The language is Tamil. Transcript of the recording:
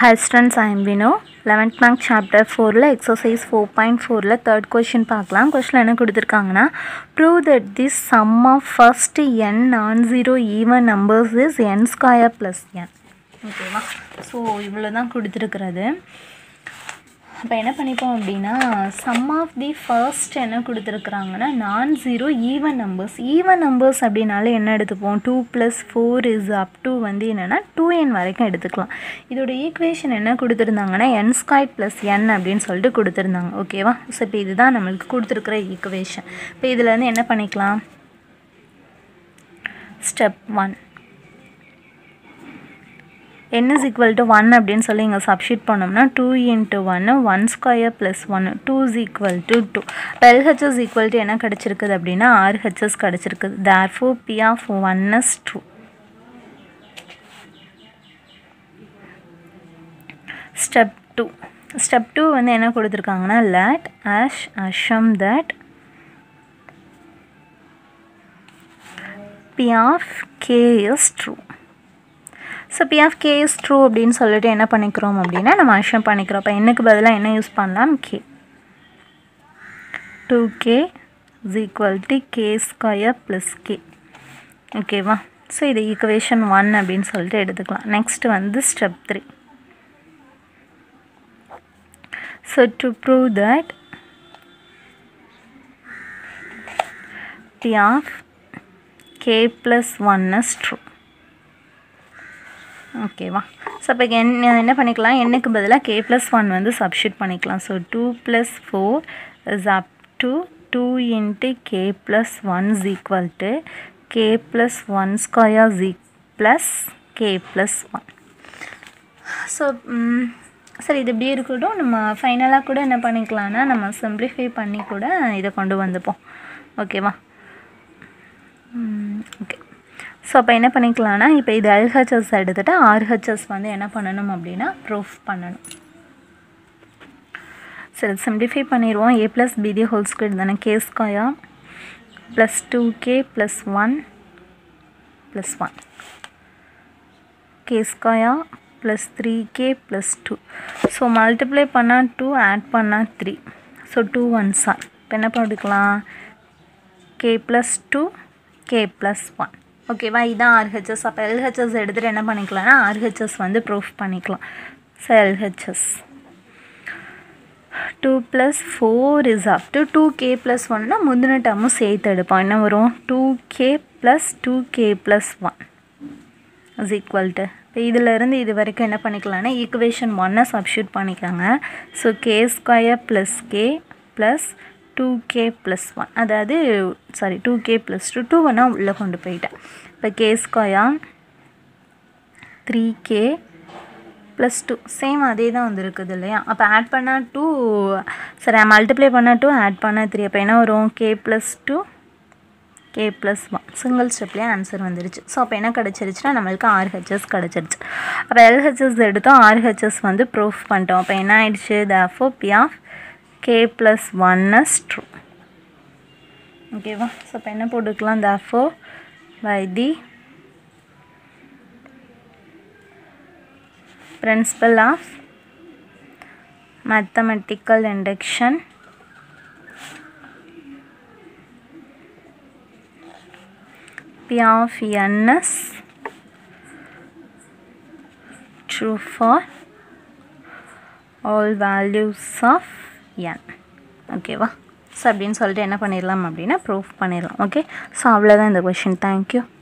Hi students, I am Vino. 11th mark chapter 4ல exercise 4.4ல third question பார்க்கலாம் question என்ன கொடுத்துருக்காங்கன்னா prove that this sum of first n non-zero even numbers is n square plus n ஓகேவா ஸோ இவ்வளோ தான் கொடுத்துருக்கிறது அப்போ என்ன பண்ணிப்போம் அப்படின்னா சம் ஆஃப் தி ஃபர்ஸ்ட் என்ன கொடுத்துருக்குறாங்கன்னா நான் zero even numbers even numbers அப்படின்னாலே என்ன எடுத்துப்போம் two plus four is up to வந்து என்னென்னா டூ என் வரைக்கும் எடுத்துக்கலாம் இதோட ஈக்குவேஷன் என்ன கொடுத்துருந்தாங்கன்னா என் ஸ்கொயர் ப்ளஸ் என் அப்படின்னு சொல்லிட்டு கொடுத்துருந்தாங்க ஓகேவா ஸோ இப்போ இதுதான் நம்மளுக்கு கொடுத்துருக்குற ஈக்குவேஷன் இப்போ இதுலேருந்து என்ன பண்ணிக்கலாம் step one n is equal to 1 அப்படின்னு சொல்லி இங்கே சப்ஷீட் பண்ணோம்னா டூ இன்ட்டு ஒன்று ஒன் ஸ்கொயர் ப்ளஸ் ஒன்று two is equal to two இப்போ எல்ஹெச்எஸ் ஈக்குவல் டு என்ன கிடச்சிருக்குது அப்படின்னா ஆர்ஹெச்எஸ் கிடச்சிருக்குது therefore P of one is two step two step two வந்து என்ன கொடுத்துருக்காங்கன்னா let us assume that P of K is true so P of K is true அப்படின்னு சொல்லிட்டு என்ன பண்ணிக்கிறோம் அப்படின்னா நம்ம அஷ்யம் பண்ணிக்கிறோம் அப்போ என்னக்கு பதிலாக என்ன யூஸ் பண்ணலாம் K two K is equal to K square plus K ஓகேவா ஸோ இது ஈக்குவேஷன் ஒன் அப்படின்னு சொல்லிட்டு எடுத்துக்கலாம் நெக்ஸ்ட் வந்து step three so to prove that P of K plus one is true ஓகேவா ஸோ இப்போ என்ன என்ன பண்ணிக்கலாம் என்னுக்கு பதிலாக கே ப்ளஸ் ஒன் வந்து சப்ஷீட் பண்ணிக்கலாம் so two plus four is up to two into K plus one is equal to K plus one square G plus K plus one so சரி இது இப்படி இருக்கட்டும் நம்ம ஃபைனலாக கூட என்ன பண்ணிக்கலாம்னா நம்ம சிம்ப்ளிஃபை பண்ணி கூட இதை கொண்டு வந்துப்போம் ஓகேவா ஓகே ஸோ அப்போ என்ன பண்ணிக்கலாம்னா இப்போ இது எல்ஹெச்எஸ் எடுத்துகிட்டு ஆர்ஹெச்எஸ் வந்து என்ன பண்ணணும் அப்படின்னா ப்ரூஃப் பண்ணணும் சரி சிம்ப்ளிஃபை பண்ணிடுவோம் A plus BD whole square தானே K square plus two K plus one plus one K square plus three K plus two so multiply பண்ணால் டூ ஆட் பண்ணால் three so two one sir இப்போ என்ன பண்ணிக்கலாம் K plus two K plus one ஓகேவா இதான் ஆர்ஹெச்எஸ் அப்போ எல்ஹெச்எஸ் எடுத்துகிட்டு என்ன பண்ணிக்கலாம்னா ஆர்ஹெச்எஸ் வந்து ப்ரூஃப் பண்ணிக்கலாம் so LHS two plus four is up to two K plus ஒன்னா முந்தின டேர்மும் சேர்த்து எடுப்போம் என்ன வரும் two K plus two K plus one is equal to இப்போ இதிலேருந்து இது வரைக்கும் என்ன பண்ணிக்கலாம்னா ஈக்குவேஷன் ஒன்னை சப்ஷூட் பண்ணிக்கோங்க so K square plus K plus two K plus one அதாவது sorry two K plus two two ஒன்னாக உள்ளே கொண்டு போயிட்டேன் இப்போ K square three K plus two same அதே தான் வந்துருக்குது இல்லையா அப்போ ஆட் பண்ணால் டூ சரி மல்டிப்ளை பண்ணால் டூ ஆட் பண்ணால் த்ரீ அப்போ என்ன வரும் K plus two K plus one single ஸ்டெப்லேயே ஆன்சர் வந்துருச்சு ஸோ அப்போ என்ன கிடச்சிருச்சுன்னா நம்மளுக்கு ஆர்ஹெச்எஸ் கிடச்சிருச்சு அப்போ எல்ஹெச்எஸ் எடுத்தோம் ஆர்ஹெச்எஸ் வந்து ப்ரூஃப் பண்ணிட்டோம் அப்போ என்ன ஆயிடுச்சு therefore P of K plus one is true ஓகேவா ஸோ இப்போ என்ன போட்டுக்கலாம் therefore by the principle of mathematical induction P of n is true for all values of n ஓகேவா ஸோ அப்படின்னு சொல்லிட்டு என்ன பண்ணிடலாம் அப்படின்னா ப்ரூஃப் பண்ணிடலாம் ஓகே ஸோ அவ்வளோதான் இந்த கொஷின் தேங்க்யூ